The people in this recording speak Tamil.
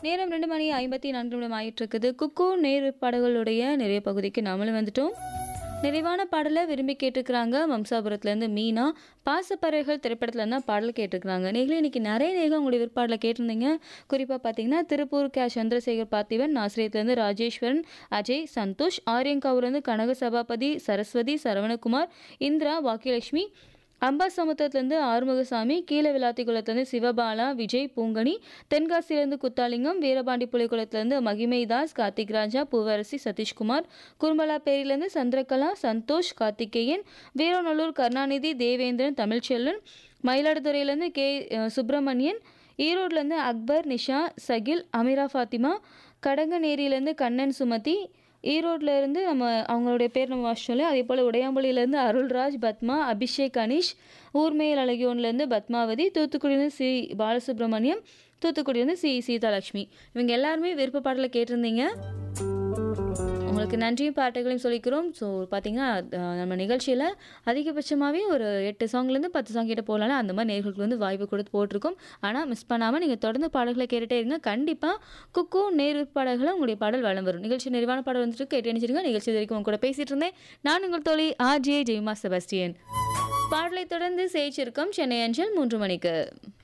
நேரம் ரெண்டு மணி ஐம்பத்தி நான்கு நிமிடம் ஆயிட்டு இருக்குது குக்கு நேரு பாடல்களுடைய நிறைய பகுதிக்கு நாமளும் வந்துட்டோம் நிறைவான பாடலை விரும்பி கேட்டுக்கிறாங்க வம்சாபுரத்துலேருந்து மீனா பாசப்பறவைகள் திரைப்படத்துல தான் பாடல் கேட்டிருக்கிறாங்க நீங்களே இன்னைக்கு நிறைய நேரம் உங்களுடைய விற்பாடில் கேட்டிருந்தீங்க குறிப்பாக பார்த்தீங்கன்னா திருப்பூர் கே சந்திரசேகர் பார்த்திவன் நாசிரியத்துலேருந்து ராஜேஸ்வரன் அஜய் சந்தோஷ் ஆரியங்காவூர்லேருந்து கனக சபாபதி சரஸ்வதி சரவணகுமார் இந்திரா பாக்கியலட்சுமி அம்பா சமுத்திரத்துலேருந்து ஆறுமுகசாமி கீழே விளாத்திக்குளத்துலேருந்து சிவபாலா விஜய் பூங்கனி தென்காசியிலேருந்து குத்தாலிங்கம் வீரபாண்டி புலிக்குளத்துலேருந்து மகிமைதாஸ் கார்த்திக் ராஜா பூவரசி சதீஷ்குமார் குறும்பலாப்பேரியிலேருந்து சந்திரகலா சந்தோஷ் கார்த்திகேயன் வீரநல்லூர் கருணாநிதி தேவேந்திரன் தமிழ்ச்செல்வன் மயிலாடுதுறையிலேருந்து கே அஹ், சுப்பிரமணியன் ஈரோட்லேருந்து அக்பர் நிஷா சகில் அமீரா ஃபாத்திமா கடங்கநேரியிலேருந்து கண்ணன் சுமதி ஈரோட்ல இருந்து நம்ம அவங்களுடைய பேர் நம்ம வாசிச்சோம்ல அதே போல் உடையாம்பள்ளியிலேருந்து அருள்ராஜ் பத்மா அபிஷேக் அனீஷ் ஊர்மேல் அழகியோன்லேருந்து பத்மாவதி தூத்துக்குடியிலேருந்து சி பாலசுப்ரமணியம் தூத்துக்குடியிலேருந்து சி சீதாலட்சுமி இவங்க எல்லாருமே விருப்ப பாடலை கேட்டிருந்தீங்க உங்களுக்கு நன்றியும் பாட்டுகளையும் சொல்லிக்கிறோம் ஸோ பார்த்தீங்கன்னா அஹ், நம்ம நிகழ்ச்சியில் அதிகபட்சமாகவே ஒரு எட்டு சாங்லேருந்து பத்து சாங் கிட்ட போகலாம் அந்த மாதிரி நேர்களுக்கு வந்து வாய்ப்பு கொடுத்து போட்டிருக்கோம் ஆனால் மிஸ் பண்ணாமல் நீங்கள் தொடர்ந்து பாடல்களை கேட்டுட்டே இருங்க கண்டிப்பாக குக்கு நேரு பாடல்களை உங்களுடைய பாடல் வளம் வரும் நிகழ்ச்சி நிறைவான பாடல் வந்துட்டு கேட்டு நினைச்சிருங்க நிகழ்ச்சி இது வரைக்கும் உங்க கூட பேசிட்டு இருந்தேன் நான் உங்கள் தோழி ஆர் ஜே ஜெய்மா செபஸ்டியன் பாடலை தொடர்ந்து சேச்சிருக்கோம் சென்னை அஞ்சல் மூன்று மணிக்கு